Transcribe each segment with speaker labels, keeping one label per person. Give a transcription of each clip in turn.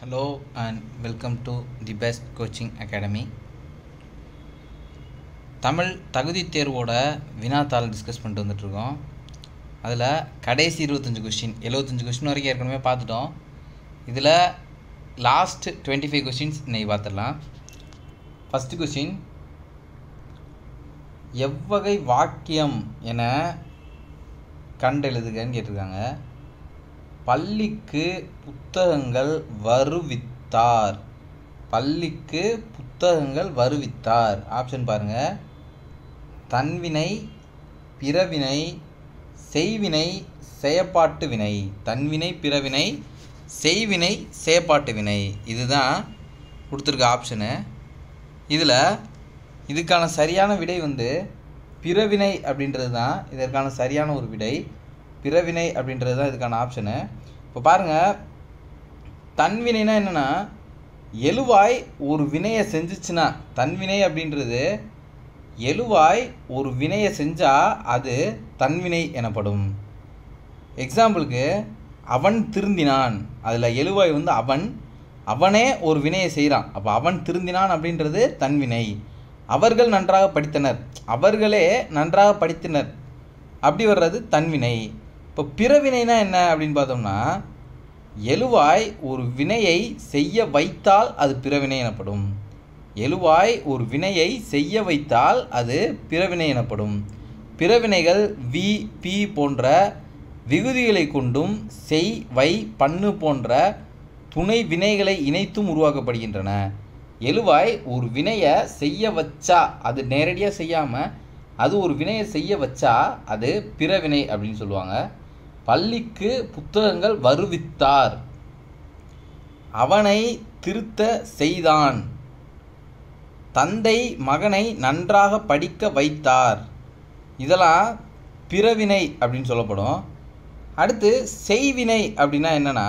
Speaker 1: Hello and welcome to the best coaching academy. Tamil தகுதி தேர்வோட வினாத்தாள் discuss பண்ணிட்டு வந்துட்ருக்கோம் அதில் கடைசி இருபத்தஞ்சி கொஸ்டின் எழுபத்தஞ்சு கொஸ்டின் வரைக்கும் ஏற்கனவே பார்த்துட்டோம் இதில் லாஸ்ட் டுவெண்ட்டி ஃபைவ் கொஸ்டின்ஸ் இன்னைக்கு பார்த்துடலாம் ஃபஸ்ட்டு கொஸ்டின் எவ்வகை வாக்கியம் என கண்டெழுதுகன்னு கேட்டிருக்காங்க பள்ளிக்கு புத்தகங்கள் வருவித்தார் பள்ளிக்கு புத்தகங்கள் வருவித்தார் ஆப்ஷன் பாருங்க தன்வினை பிறவினை செய்வினை செயப்பாட்டு வினை தன்வினை பிறவினை செய்வினை செயப்பாட்டு வினை இதுதான் கொடுத்துருக்க ஆப்ஷனு இதில் இதுக்கான சரியான விடை வந்து பிறவினை அப்படின்றது தான் இதற்கான சரியான ஒரு விடை பிறவினை அப்படின்றது தான் இதுக்கான ஆப்ஷனு இப்போ பாருங்கள் தன்வினைனா என்னென்னா எழுவாய் ஒரு வினையை செஞ்சுச்சுன்னா தன்வினை அப்படின்றது எழுவாய் ஒரு வினையை செஞ்சால் அது தன்வினை எனப்படும் எக்ஸாம்பிளுக்கு அவன் திருந்தினான் அதில் எழுவாய் வந்து அவன் அவனே ஒரு வினையை செய்கிறான் அப்போ அவன் திருந்தினான் அப்படின்றது தன்வினை அவர்கள் நன்றாக படித்தனர் அவர்களே நன்றாக படித்தனர் அப்படி வர்றது தன்வினை இப்போ பிறவினைனா என்ன அப்படின்னு பார்த்தோம்னா எழுவாய் ஒரு வினையை செய்ய வைத்தால் அது பிறவினை எனப்படும் எழுவாய் ஒரு வினையை செய்ய வைத்தால் அது பிறவினை எனப்படும் பிறவினைகள் வி பி போன்ற விகுதிகளை கொண்டும் செய் வை பண்ணு போன்ற துணை வினைகளை இணைத்தும் உருவாக்கப்படுகின்றன எழுவாய் ஒரு வினையை செய்ய வச்சா அது நேரடியாக செய்யாமல் அது ஒரு வினையை செய்ய வச்சா அது பிறவினை அப்படின்னு சொல்லுவாங்க பள்ளிக்கு புத்தகங்கள் வருவித்தார் அவனை திருத்த செய்தான் தந்தை மகனை நன்றாக படிக்க வைத்தார் இதெல்லாம் பிறவினை அப்படின்னு சொல்லப்படும் அடுத்து செய்வினை அப்படின்னா என்னென்னா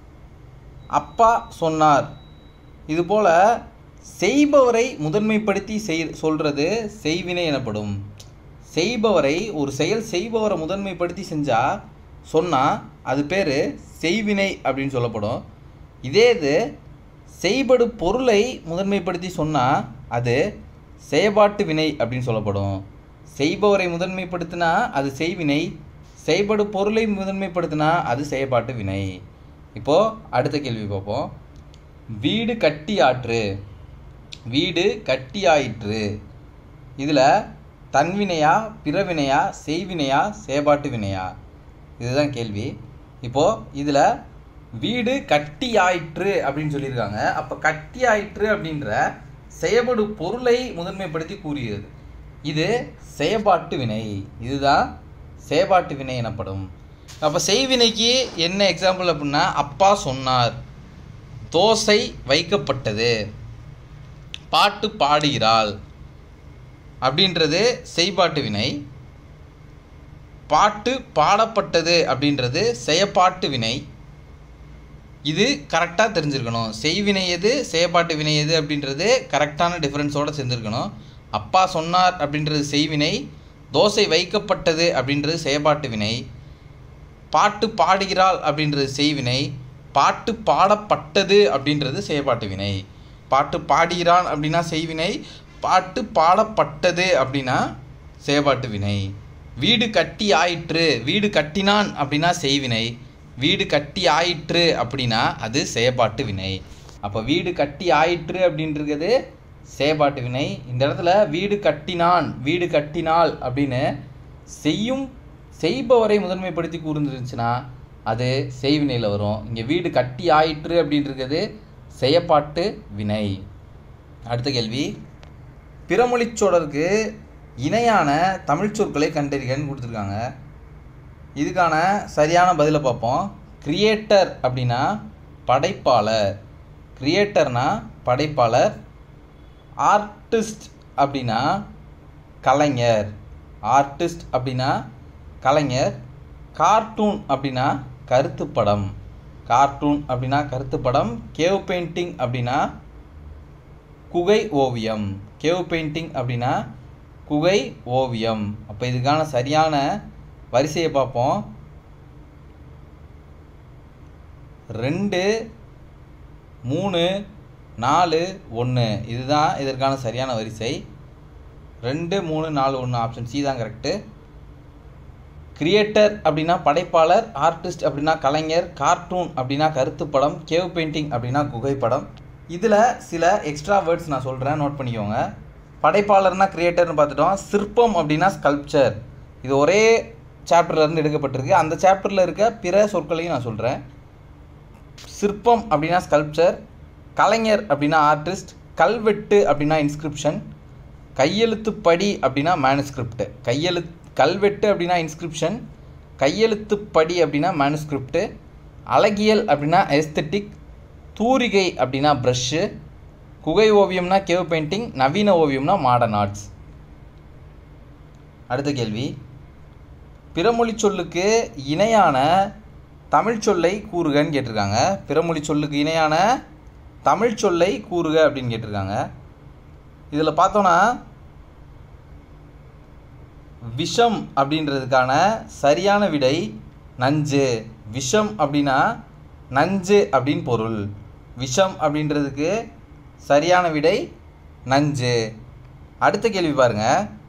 Speaker 1: அப்பா சொன்னார் இதுபோல் செய்பவரை முதன்மைப்படுத்தி செய் சொல்கிறது செய்வினை எனப்படும் செய்பவரை ஒரு செயல் செய்பவரை முதன்மைப்படுத்தி செஞ்சால் சொன்னால் அது பேர் செய்வினை அப்படின்னு சொல்லப்படும் இதே இது செய்படு பொருளை முதன்மைப்படுத்தி சொன்னால் அது செயற்பாட்டு வினை அப்படின்னு சொல்லப்படும் செய்பவரை முதன்மைப்படுத்தினா அது செய்வினை செய்படு பொருளை முதன்மைப்படுத்தினா அது செயற்பாட்டு வினை இப்போது அடுத்த கேள்வி பார்ப்போம் வீடு கட்டி ஆற்று வீடு கட்டி ஆயிற்று இதில் தன்வினையா பிறவினையா செய்வினையா செயற்பாட்டு வினையா இதுதான் கேள்வி இப்போது இதில் வீடு கட்டி ஆயிற்று அப்படின்னு சொல்லியிருக்காங்க அப்போ கட்டி ஆயிற்று அப்படின்ற செயல்படு பொருளை முதன்மைப்படுத்தி கூறுகிறது இது செயற்பாட்டு வினை இதுதான் செயற்பாட்டு வினை எனப்படும் அப்போ செய்வினைக்கு என்ன எக்ஸாம்பிள் அப்படின்னா அப்பா சொன்னார் தோசை வைக்கப்பட்டது பாட்டு பாடுகிறாள் அப்படின்றது செய்பாட்டு வினை பாட்டு பாடப்பட்டது அப்படின்றது செயப்பாட்டு வினை இது கரெக்டாக தெரிஞ்சிருக்கணும் செய்வினை எது செயப்பாட்டு வினை எது அப்படின்றது கரெக்டான டிஃப்ரென்ஸோடு தெரிஞ்சிருக்கணும் அப்பா சொன்னார் அப்படின்றது செய்வினை தோசை வைக்கப்பட்டது அப்படின்றது செயப்பாட்டு வினை பாட்டு பாடுகிறாள் அப்படின்றது செய்வினை பாட்டு பாடப்பட்டது அப்படின்றது செயற்பாட்டு வினை பாட்டு பாடுகிறான் அப்படின்னா செய்வினை பாட்டு பாடப்பட்டது அப்படின்னா செயற்பாட்டு வினை வீடு கட்டி ஆயிற்று வீடு கட்டினான் அப்படின்னா செய்வினை வீடு கட்டி ஆயிற்று அப்படின்னா அது செயற்பாட்டு வினை அப்போ வீடு கட்டி ஆயிற்று அப்படின்றது செயற்பாட்டு வினை இந்த இடத்துல வீடு கட்டினான் வீடு கட்டினாள் அப்படின்னு செய்யும் செய்பவரை முதன்மைப்படுத்தி கூர்ந்துருந்துச்சுன்னா அது செய்வினையில் வரும் இங்கே வீடு கட்டி ஆயிற்று அப்படின்றது செயப்பாட்டு வினை அடுத்த கேள்வி பிறமொழிச் தொடருக்கு இணையான தமிழ் சொற்களை கண்டறிகன்னு கொடுத்துருக்காங்க இதுக்கான சரியான பதிலை பார்ப்போம் கிரியேட்டர் அப்படின்னா படைப்பாளர் கிரியேட்டர்னா படைப்பாளர் ஆர்டிஸ்ட் அப்படின்னா கலைஞர் ஆர்டிஸ்ட் அப்படின்னா கலைஞர் கார்ட்டூன் அப்படின்னா கருத்துப்படம் கார்ட்டூன் அப்படின்னா கருத்துப்படம் கேவ் பெயிண்டிங் அப்படின்னா குகை ஓவியம் கேவ் பெயிண்டிங் அப்படின்னா குகை ஓவியம் அப்போ இதுக்கான சரியான வரிசையை பார்ப்போம் ரெண்டு மூணு நாலு ஒன்று இதுதான் இதற்கான சரியான வரிசை ரெண்டு மூணு நாலு ஒன்று ஆப்ஷன் சி தான் கரெக்டு கிரியேட்டர் அப்படின்னா படைப்பாளர் ஆர்டிஸ்ட் அப்படின்னா கலைஞர் கார்ட்டூன் அப்படின்னா கருத்துப்படம் கேவ் பெயிண்டிங் அப்படின்னா குகைப்படம் இதில் சில எக்ஸ்ட்ரா வேர்ட்ஸ் நான் சொல்கிறேன் நோட் பண்ணிக்கோங்க படைப்பாளர்னா கிரியேட்டர்னு பார்த்துட்டோம் சிற்பம் அப்படின்னா ஸ்கல்ப்சர் இது ஒரே சாப்டர்லேருந்து எடுக்கப்பட்டிருக்கு அந்த சாப்டரில் இருக்க பிற சொற்களையும் நான் சொல்கிறேன் சிற்பம் அப்படின்னா ஸ்கல்ப்சர் கலைஞர் அப்படின்னா ஆர்டிஸ்ட் கல்வெட்டு அப்படின்னா இன்ஸ்கிரிப்ஷன் கையெழுத்துப்படி அப்படின்னா மேனுஸ்கிரிப்ட் கையெழுத் கல்வெட்டு அப்படின்னா இன்ஸ்கிரிப்ஷன் கையெழுத்துப்படி அப்படின்னா மேனுஸ்கிரிப்ட் அழகியல் அப்படின்னா எஸ்தட்டிக் தூரிகை அப்படின்னா ப்ரஷ்ஷு குகை ஓவியம்னா கேவ் பெயிண்டிங் நவீன ஓவியம்னா மாடர்ன் ஆர்ட்ஸ் அடுத்த கேள்வி பிறமொழி சொல்லுக்கு இணையான தமிழ் சொல்லை கூறுகன்னு கேட்டிருக்காங்க பிறமொழி சொல்லுக்கு இணையான தமிழ் சொல்லை கூறுக அப்படின்னு கேட்டிருக்காங்க இதில் பார்த்தோன்னா விஷம் அப்படின்றதுக்கான சரியான விடை நஞ்சு விஷம் அப்படின்னா நஞ்சு அப்படின்னு பொருள் விஷம் அப்படின்றதுக்கு சரியான விடை நஞ்சு அடுத்த கேள்வி பாருங்க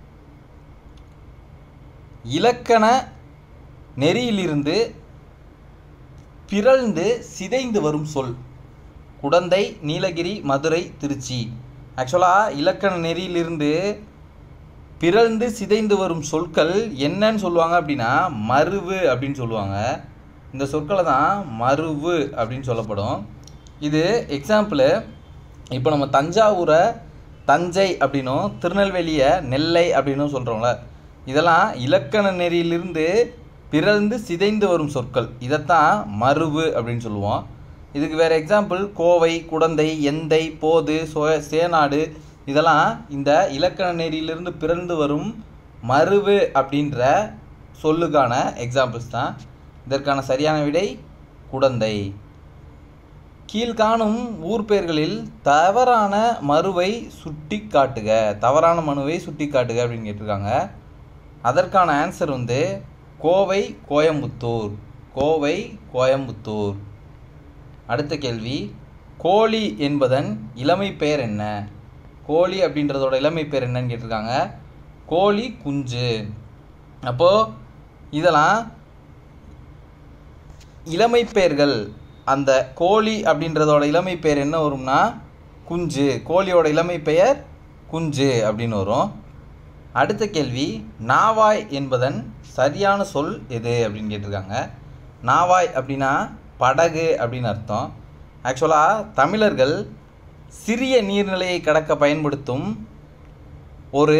Speaker 1: இலக்கண நெறியிலிருந்து பிறழ்ந்து சிதைந்து வரும் சொல் குடந்தை நீலகிரி மதுரை திருச்சி ஆக்சுவலாக இலக்கண நெறியிலிருந்து பிறழ்ந்து சிதைந்து வரும் சொற்கள் என்னன்னு சொல்லுவாங்க அப்படின்னா மருவு அப்படின்னு சொல்லுவாங்க இந்த சொற்களை தான் மருவு அப்படின்னு சொல்லப்படும் இது எக்ஸாம்பிள் இப்போ நம்ம தஞ்சாவூரை தஞ்சை அப்படின்னும் திருநெல்வேலியை நெல்லை அப்படின்னும் சொல்கிறோம்ல இதெல்லாம் இலக்கண நெறியிலிருந்து பிறழ்ந்து சிதைந்து வரும் சொற்கள் இதைத்தான் மருவு அப்படின்னு சொல்லுவோம் இதுக்கு வேறு எக்ஸாம்பிள் கோவை குடந்தை எந்தை போது சோ சேனாடு இதெல்லாம் இந்த இலக்கண நெறியிலிருந்து பிறந்து வரும் மருவு அப்படின்ற சொல்லுக்கான எக்ஸாம்பிள்ஸ் தான் இதற்கான சரியான விடை குடந்தை கீழ்காணும் ஊர் பெயர்களில் தவறான மறுவை சுட்டி காட்டுக தவறான மனுவை சுட்டி காட்டுக அப்படின்னு கேட்டிருக்காங்க அதற்கான ஆன்சர் வந்து கோவை கோயம்புத்தூர் கோவை கோயம்புத்தூர் அடுத்த கேள்வி கோழி என்பதன் இளமை பெயர் என்ன கோழி அப்படின்றதோட இளமை பேர் என்னன்னு கேட்டிருக்காங்க கோழி குஞ்சு அப்போது இதெல்லாம் இளமை பெயர்கள் அந்த கோழி அப்படின்றதோட இளமை பெயர் என்ன வரும்னா குஞ்சு கோழியோட இளமை பெயர் குஞ்சு அப்படின்னு வரும் அடுத்த கேள்வி நாவாய் என்பதன் சரியான சொல் எது அப்படின்னு கேட்டிருக்காங்க நாவாய் அப்படின்னா படகு அப்படின்னு அர்த்தம் ஆக்சுவலாக தமிழர்கள் சிறிய நீர்நிலையை கடக்க பயன்படுத்தும் ஒரு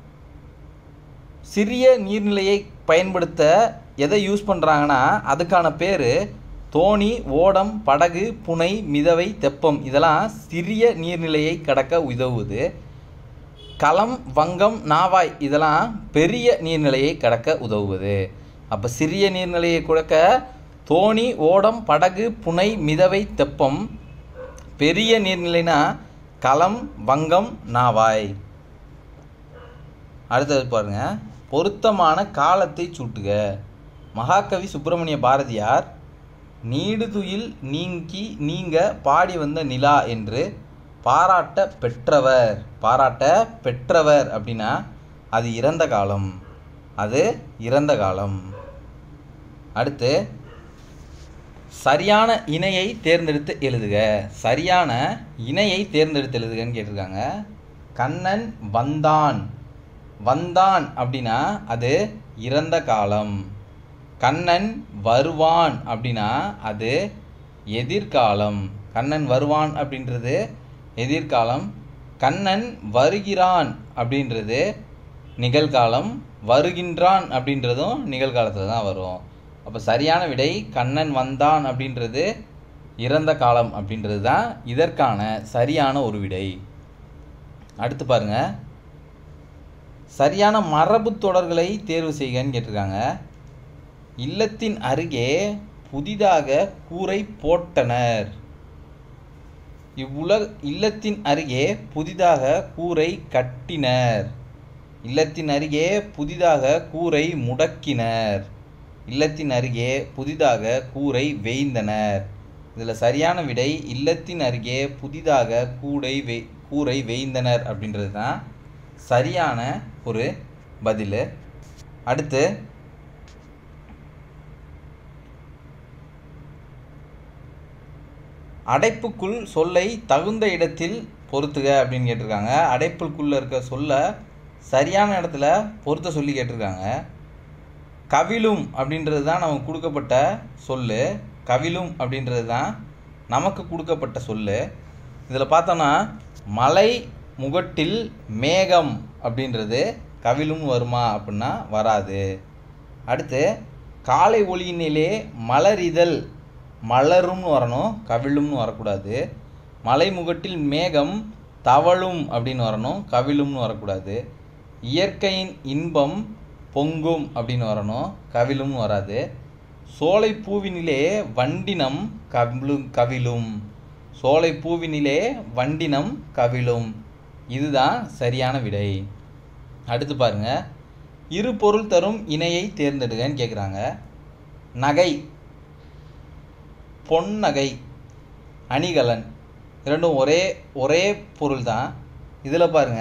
Speaker 1: சிறிய நீர்நிலையை பயன்படுத்த எதை யூஸ் பண்ணுறாங்கன்னா அதுக்கான பேர் தோணி ஓடம் படகு புனை மிதவை தெப்பம் இதெல்லாம் சிறிய நீர்நிலையை கடக்க உதவுது களம் வங்கம் நாவாய் இதெல்லாம் பெரிய நீர்நிலையை கடக்க உதவுவது அப்போ சிறிய நீர்நிலையை கடக்க தோணி ஓடம் படகு புனை மிதவை தெப்பம் பெரிய நீர்நிலைனா களம் வங்கம் நாவாய் அடுத்தது பாருங்க பொருத்தமான காலத்தை சூட்டுக மகாகவி சுப்பிரமணிய பாரதியார் நீடுதுயில் நீங்கி நீங்க பாடி வந்த நிலா என்று பாராட்ட பெற்றவர் பாராட்ட பெற்றவர் அப்படின்னா அது இறந்த காலம் அது இறந்த காலம் அடுத்து சரியான இணையை தேர்ந்தெடுத்து எழுதுக சரியான இணையை தேர்ந்தெடுத்து எழுதுகன்னு கேட்டிருக்காங்க கண்ணன் வந்தான் வந்தான் அப்படின்னா அது இறந்த காலம் கண்ணன் வருவான் அப்படின்னா அது எதிர்காலம் கண்ணன் வருவான் அப்படின்றது எதிர்காலம் கண்ணன் வருகிறான் அப்படின்றது நிகழ்காலம் வருகின்றான் அப்படின்றதும் நிகழ்காலத்தில் தான் வரும் அப்போ சரியான விடை கண்ணன் வந்தான் அப்படின்றது இறந்த காலம் அப்படின்றது தான் இதற்கான சரியான ஒரு விடை அடுத்து பாருங்க சரியான மரபு தொடர்களை தேர்வு செய்கன்னு கேட்டிருக்காங்க இல்லத்தின் அருகே புதிதாக கூரை போட்டனர் இவ்வுலக இல்லத்தின் அருகே புதிதாக கூரை கட்டினர் இல்லத்தின் அருகே புதிதாக கூரை முடக்கினர் இல்லத்தின் அருகே புதிதாக கூரை வேய்ந்தனர் இதில் சரியான விடை இல்லத்தின் அருகே புதிதாக கூடை வே கூரை வேய்ந்தனர் அப்படின்றது தான் சரியான ஒரு பதில் அடுத்து அடைப்புக்குள் சொல்லை தகுந்த இடத்தில் பொருத்துக அப்படின்னு கேட்டிருக்காங்க அடைப்புக்குள்ளே இருக்க சொல்ல சரியான இடத்துல பொருத்த சொல்லி கேட்டிருக்காங்க கவிழும் அப்படின்றது தான் நமக்கு கொடுக்கப்பட்ட சொல்லு கவிழும் அப்படின்றது தான் நமக்கு கொடுக்கப்பட்ட சொல்லு இதில் பார்த்தோன்னா மலை முகட்டில் மேகம் அப்படின்றது கவிழும் வருமா அப்படின்னா வராது அடுத்து காலை ஒளியினிலே மலரிதழ் மலரும்னு வரணும் கவிழும்னு வரக்கூடாது மலைமுகட்டில் மேகம் தவழும் அப்படின்னு வரணும் கவிழும்னு வரக்கூடாது இயற்கையின் இன்பம் பொங்கும் அப்படின்னு வரணும் கவிழும்னு வராது சோலை பூவினிலே வண்டினம் கவிழும் கவிழும் சோலை பூவினிலே வண்டினம் கவிழும் இதுதான் சரியான விடை அடுத்து பாருங்க இரு பொருள் தரும் இணையை தேர்ந்தெடுங்கன்னு கேட்குறாங்க நகை பொன்னகை அணிகலன் இரண்டும் ஒரே ஒரே பொருள் தான் இதில் பாருங்க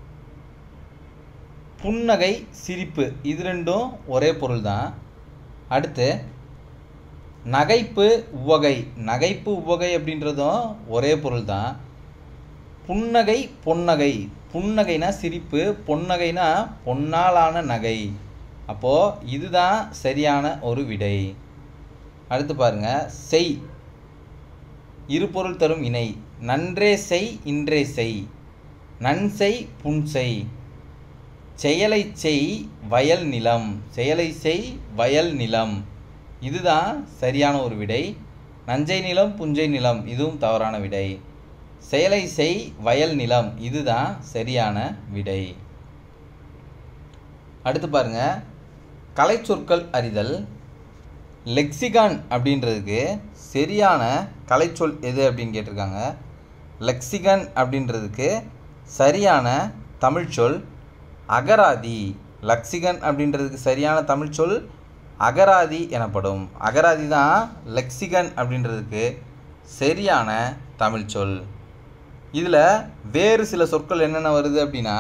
Speaker 1: புன்னகை சிரிப்பு இது ரெண்டும் ஒரே பொருள் தான் அடுத்து நகைப்பு உவகை நகைப்பு உவகை அப்படின்றதும் ஒரே பொருள் தான் புன்னகை பொன்னகை புன்னகைனா சிரிப்பு பொன்னகைனா பொன்னாலான நகை அப்போது இதுதான் சரியான ஒரு விடை அடுத்து பாருங்க செய் இருபொருள் தரும் இணை நன்றே செய் இன்றே செய் நன்செய் புன்செய் செயலை செய் வயல் நிலம் செயலை செய் வயல் நிலம் இதுதான் சரியான ஒரு விடை நஞ்சை நிலம் புஞ்சை நிலம் இதுவும் தவறான விடை செயலை செய் வயல் நிலம் இதுதான் சரியான விடை அடுத்து பாருங்க கலைச்சொற்கள் அறிதல் லெக்சிகான் அப்படின்றதுக்கு சரியான கலைச்சொல் எது அப்படின்னு கேட்டிருக்காங்க லெக்சிகன் அப்படின்றதுக்கு சரியான தமிழ்ச்சொல் அகராதி லக்சிகன் அப்படின்றதுக்கு சரியான தமிழ்ச்சொல் அகராதி எனப்படும் அகராதி தான் லெக்சிகன் அப்படின்றதுக்கு சரியான தமிழ்ச்சொல் இதில் வேறு சில சொற்கள் என்னென்ன வருது அப்படின்னா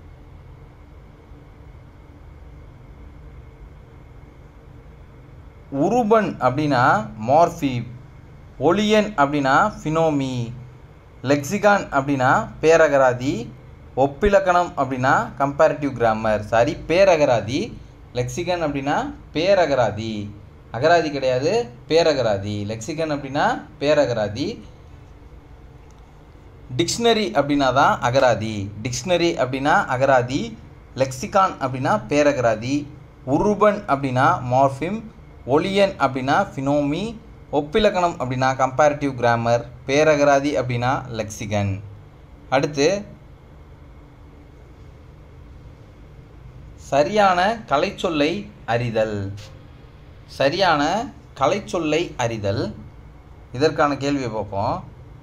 Speaker 1: உருபன் அப்படின்னா மார்ஃபி ஒளியன் அப்படின்னா ஃபினோமி லெக்சிகான் அப்படின்னா பேரகராதி ஒப்பிலக்கணம் அப்படின்னா கம்பேரிட்டிவ் கிராமர் சாரி பேரகராதி லெக்சிகன் அப்படின்னா பேரகராதி அகராதி கிடையாது பேரகராதி லெக்சிகன் அப்படின்னா பேரகராதி டிக்ஷனரி அப்படின்னா தான் அகராதி டிக்ஷனரி அப்படின்னா அகராதி லெக்சிகான் அப்படின்னா பேரகராதி உருபன் அப்படின்னா மார்ஃபிம் ஒளியன் அப்படின்னா ஃபினோமி ஒப்பிலக்கணம் அப்படின்னா கம்பேரிட்டிவ் கிராமர் பேரகராதி அப்படின்னா லெக்சிகன் அடுத்து சரியான கலைச்சொல்லை அறிதல் சரியான கலைச்சொல்லை அறிதல் இதற்கான கேள்வியை பார்ப்போம்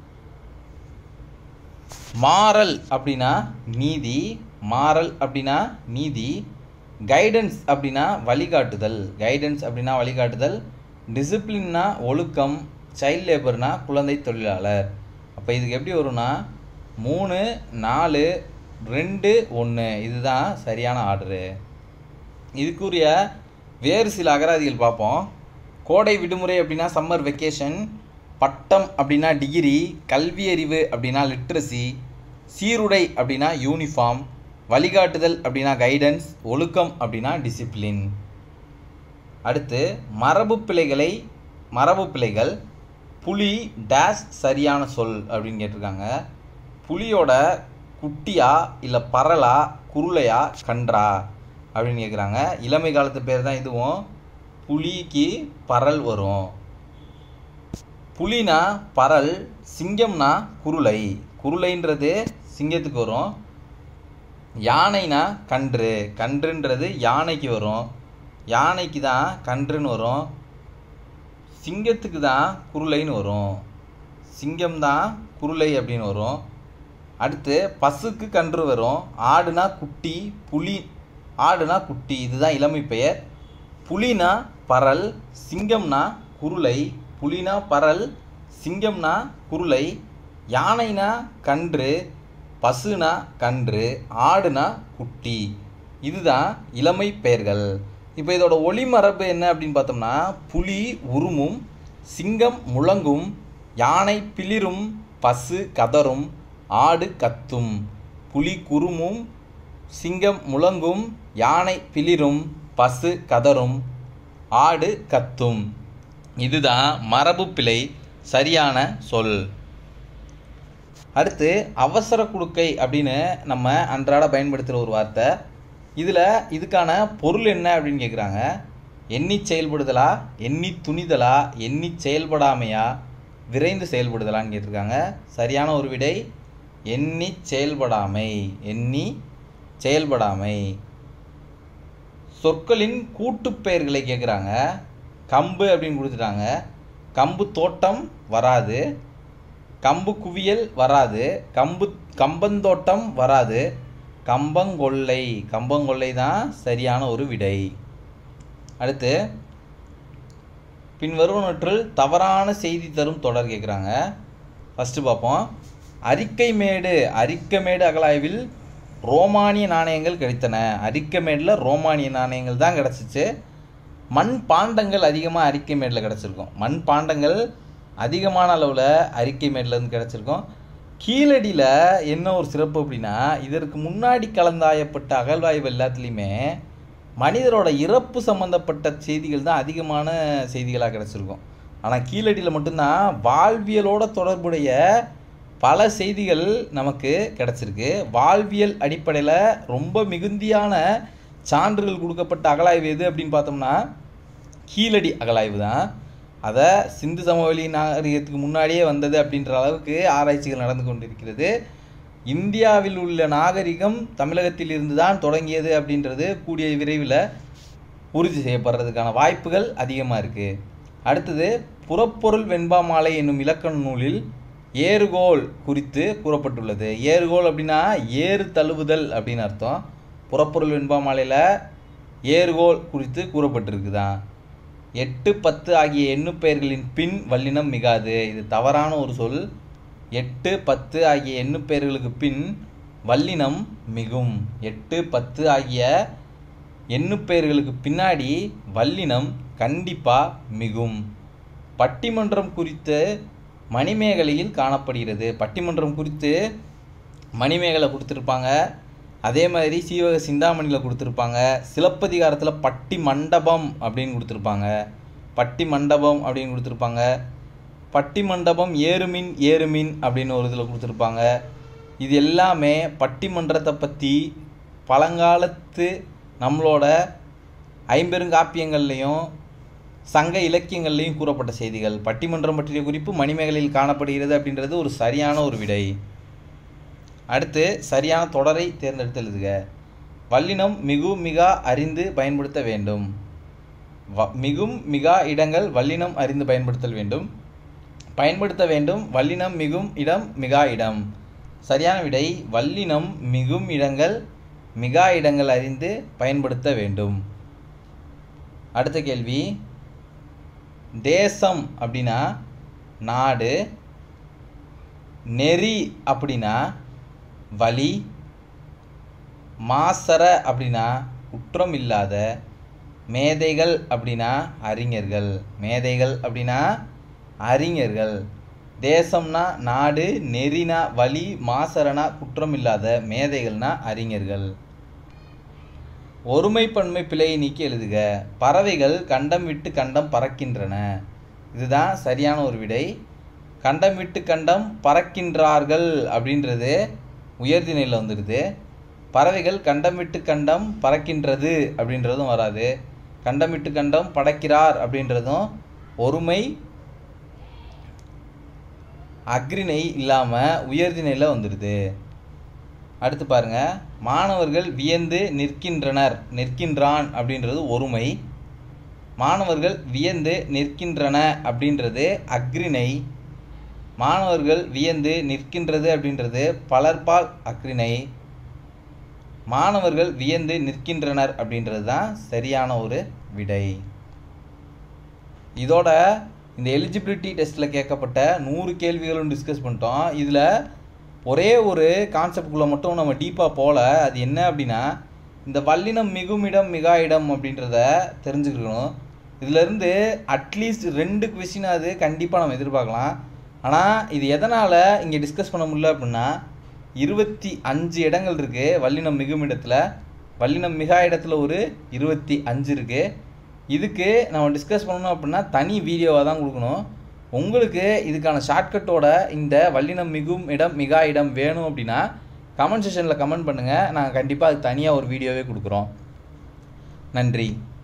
Speaker 1: மாறல் அப்படின்னா நீதி மாறல் அப்படின்னா நீதி கைடன்ஸ் அப்படின்னா வழிகாட்டுதல் கைடன்ஸ் அப்படின்னா வழிகாட்டுதல் டிசிப்ளின்னா ஒழுக்கம் சைல்ட் லேபர்னா குழந்தை தொழிலாளர் அப்போ இதுக்கு எப்படி வரும்னா மூணு நாலு ரெண்டு ஒன்று இதுதான் சரியான ஆர்டரு இதுக்குரிய வேறு சில அகராதிகள் பார்ப்போம் கோடை விடுமுறை அப்படின்னா சம்மர் வெக்கேஷன் பட்டம் அப்படின்னா டிகிரி கல்வி அறிவு அப்படின்னா லிட்ரஸி சீருடை அப்படின்னா யூனிஃபார்ம் வழிகாட்டுதல் அப்படின்னா கைடன்ஸ் ஒழுக்கம் அப்படின்னா டிசிப்ளின் அடுத்து மரபு பிழைகளை மரபு பிழைகள் புலி டேஷ் சரியான சொல் அப்படின்னு கேட்டிருக்காங்க புலியோட குட்டியா இல்லை பரலா குருளையா கன்றா அப்படின்னு கேட்குறாங்க இளமை காலத்து பேர் தான் இதுவும் புலிக்கு பரல் வரும் புலினா பரல் சிங்கம்னா குருளை குருளைன்றது சிங்கத்துக்கு வரும் யானைனா கன்று கன்றுன்றது யானைக்கு வரும் யானைக்கு தான் கன்றுன்னு வரும் சிங்கத்துக்கு தான் குருளைன்னு வரும் சிங்கம் தான் குருளை அப்படின்னு வரும் அடுத்து பசுக்கு கன்று வரும் ஆடுனா குட்டி புலி ஆடுனா குட்டி இதுதான் இளமை பெயர் புலினா பரல் சிங்கம்னா குருளை புலினா பரல் சிங்கம்னா குருளை யானைனா கன்று பசுனா கன்று ஆடுனா குட்டி இதுதான் இளமை பெயர்கள் இப்போ இதோட ஒளிமரபு என்ன அப்படின்னு பார்த்தோம்னா புலி உருமும் சிங்கம் முழங்கும் யானை பிளிரும் பசு கதரும் ஆடு கத்தும் புலி குருமும் சிங்கம் முழங்கும் யானை பிளிரும் பசு கதரும் ஆடு கத்தும் இதுதான் மரபு பிழை சரியான சொல் அடுத்து அவசர குடுக்கை அப்படின்னு நம்ம அன்றாட பயன்படுத்துகிற ஒரு வார்த்தை இதில் இதுக்கான பொருள் என்ன அப்படின்னு கேட்குறாங்க எண்ணி செயல்படுதலா எண்ணி துணிதலா எண்ணி செயல்படாமையா விரைந்து செயல்படுதலான்னு கேட்டிருக்காங்க சரியான ஒரு விடை எண்ணி செயல்படாமை எண்ணி செயல்படாமை சொற்களின் கூட்டுப் பெயர்களை கேட்குறாங்க கம்பு அப்படின்னு கொடுத்துட்டாங்க கம்பு தோட்டம் வராது கம்பு குவியல் வராது கம்பு கம்பந்தோட்டம் வராது கம்பங்கொல்லை கம்பங்கொல்லை தான் சரியான ஒரு விடை அடுத்து பின்வருவனற்றில் தவறான செய்தி தரும் தொடர் கேட்குறாங்க ஃபஸ்ட்டு பார்ப்போம் அரிக்கைமேடு அரிக்கமேடு அகலாய்வில் ரோமானிய நாணயங்கள் கிடைத்தன அரிக்கமேடில் ரோமானிய நாணயங்கள் தான் கிடச்சிச்சு மண் பாண்டங்கள் அதிகமாக அரிக்கைமேடில் கிடச்சிருக்கும் மண் பாண்டங்கள் அதிகமான அளவில் அரிக்கைமேட்லேருந்து கிடச்சிருக்கும் கீழடியில் என்ன ஒரு சிறப்பு அப்படின்னா இதற்கு முன்னாடி கலந்தாயப்பட்ட அகழ்வாய்வு எல்லாத்துலேயுமே மனிதரோட இறப்பு சம்மந்தப்பட்ட செய்திகள் தான் அதிகமான செய்திகளாக கிடச்சிருக்கும் ஆனால் கீழடியில் மட்டும்தான் வாழ்வியலோட தொடர்புடைய பல செய்திகள் நமக்கு கிடச்சிருக்கு வாழ்வியல் அடிப்படையில் ரொம்ப மிகுந்தியான சான்றுகள் கொடுக்கப்பட்ட அகலாய்வு எது அப்படின்னு பார்த்தோம்னா கீழடி அகலாய்வு தான் அதை சிந்து சமவெளி நாகரிகத்துக்கு முன்னாடியே வந்தது அப்படின்ற அளவுக்கு ஆராய்ச்சிகள் நடந்து கொண்டிருக்கிறது இந்தியாவில் உள்ள நாகரிகம் தமிழகத்தில் இருந்து தான் தொடங்கியது அப்படின்றது கூடிய விரைவில் உறுதி செய்யப்படுறதுக்கான வாய்ப்புகள் அதிகமாக இருக்குது அடுத்தது புறப்பொருள் வெண்பா மாலை என்னும் இலக்கண நூலில் ஏறுகோல் குறித்து கூறப்பட்டுள்ளது ஏறுகோல் அப்படின்னா ஏறு தழுவுதல் அப்படின்னு அர்த்தம் புறப்பொருள் வெண்பா மாலையில் ஏறுகோல் குறித்து கூறப்பட்டிருக்குதான் எட்டு பத்து ஆகிய எண்ணுப்பெயர்களின் பின் வல்லினம் மிகாது இது தவறான ஒரு சொல் எட்டு பத்து ஆகிய எண்ணுப்பெயர்களுக்கு பின் வல்லினம் மிகும் எட்டு பத்து ஆகிய எண்ணுப்பெயர்களுக்கு பின்னாடி வல்லினம் கண்டிப்பாக மிகும் பட்டிமன்றம் குறித்து மணிமேகலையில் காணப்படுகிறது பட்டிமன்றம் குறித்து மணிமேகலை கொடுத்துருப்பாங்க அதே மாதிரி சீவக சிந்தாமணியில் கொடுத்துருப்பாங்க சிலப்பதிகாரத்தில் பட்டி மண்டபம் அப்படின்னு கொடுத்துருப்பாங்க பட்டி மண்டபம் அப்படின்னு கொடுத்துருப்பாங்க பட்டி மண்டபம் ஏறுமின் ஏறுமின் அப்படின்னு ஒரு இதில் கொடுத்துருப்பாங்க இது எல்லாமே பட்டிமன்றத்தை பற்றி பழங்காலத்து நம்மளோட ஐம்பெருங்காப்பியங்கள்லேயும் சங்க இலக்கியங்கள்லேயும் கூறப்பட்ட செய்திகள் பட்டிமன்றம் பற்றிய குறிப்பு மணிமேகலையில் காணப்படுகிறது அப்படின்றது ஒரு சரியான ஒரு விடை அடுத்து சரியான தொடரை தேர்ந்தெடுத்து எழுதுக வல்லினம் மிகு மிகா அறிந்து பயன்படுத்த வேண்டும் வ மிகும் மிகா இடங்கள் வல்லினம் அறிந்து பயன்படுத்தல் வேண்டும் பயன்படுத்த வேண்டும் வல்லினம் மிகும் இடம் மிகா இடம் சரியான விடை வல்லினம் மிகும் இடங்கள் மிகா இடங்கள் அறிந்து பயன்படுத்த வேண்டும் அடுத்த கேள்வி தேசம் அப்படின்னா நாடு நெறி அப்படின்னா வழி மாசர அப்படின்னா குற்றம் இல்லாத மேதைகள் அப்படின்னா அறிஞர்கள் மேதைகள் அப்படின்னா அறிஞர்கள் தேசம்னா நாடு நெறினா வழி மாசரனா குற்றம் இல்லாத மேதைகள்னா அறிஞர்கள் ஒருமைப்பன்மை பிழையை நீக்கி எழுதுக பறவைகள் கண்டம் விட்டு கண்டம் பறக்கின்றன இதுதான் சரியான ஒரு விடை கண்டம் விட்டு கண்டம் பறக்கின்றார்கள் அப்படின்றது உயர்திணையில் வந்துடுது பறவைகள் கண்டம் விட்டு கண்டம் பறக்கின்றது அப்படின்றதும் வராது கண்டம் விட்டு கண்டம் படைக்கிறார் அப்படின்றதும் ஒருமை அக்ரிணை இல்லாமல் உயர்திணையில் வந்துடுது அடுத்து பாருங்க மாணவர்கள் வியந்து நிற்கின்றனர் நிற்கின்றான் அப்படின்றது ஒருமை மாணவர்கள் வியந்து நிற்கின்றன அப்படின்றது அக்ரிணை மாணவர்கள் வியந்து நிற்கின்றது அப்படின்றது பலர்பால் அக்ரிணை மாணவர்கள் வியந்து நிற்கின்றனர் அப்படின்றது தான் சரியான ஒரு விடை இதோட இந்த எலிஜிபிலிட்டி டெஸ்ட்டில் கேட்கப்பட்ட நூறு கேள்விகளும் டிஸ்கஸ் பண்ணிட்டோம் இதில் ஒரே ஒரு கான்செப்டுக்குள்ளே மட்டும் நம்ம டீப்பாக போகல அது என்ன அப்படின்னா இந்த வல்லினம் மிகுமிடம் மிகா இடம் அப்படின்றத தெரிஞ்சுக்கணும் இதுலேருந்து அட்லீஸ்ட் ரெண்டு கொஸ்டினாவது கண்டிப்பாக நம்ம எதிர்பார்க்கலாம் ஆனால் இது எதனால் இங்கே டிஸ்கஸ் பண்ண முடியல அப்படின்னா இருபத்தி அஞ்சு இடங்கள் இருக்குது வல்லினம் மிகுமிடத்தில் வல்லினம் மிகா இடத்துல ஒரு இருபத்தி அஞ்சு இருக்குது இதுக்கு நம்ம டிஸ்கஸ் பண்ணணும் அப்படின்னா தனி வீடியோவாக தான் கொடுக்கணும் உங்களுக்கு இதுக்கான ஷார்ட்கட்டோட இந்த வல்லினம் மிகும் இடம் மிகா இடம் வேணும் அப்படின்னா கமெண்ட் செஷனில் கமெண்ட் பண்ணுங்கள் நாங்கள் கண்டிப்பாக அது தனியாக ஒரு வீடியோவே கொடுக்குறோம் நன்றி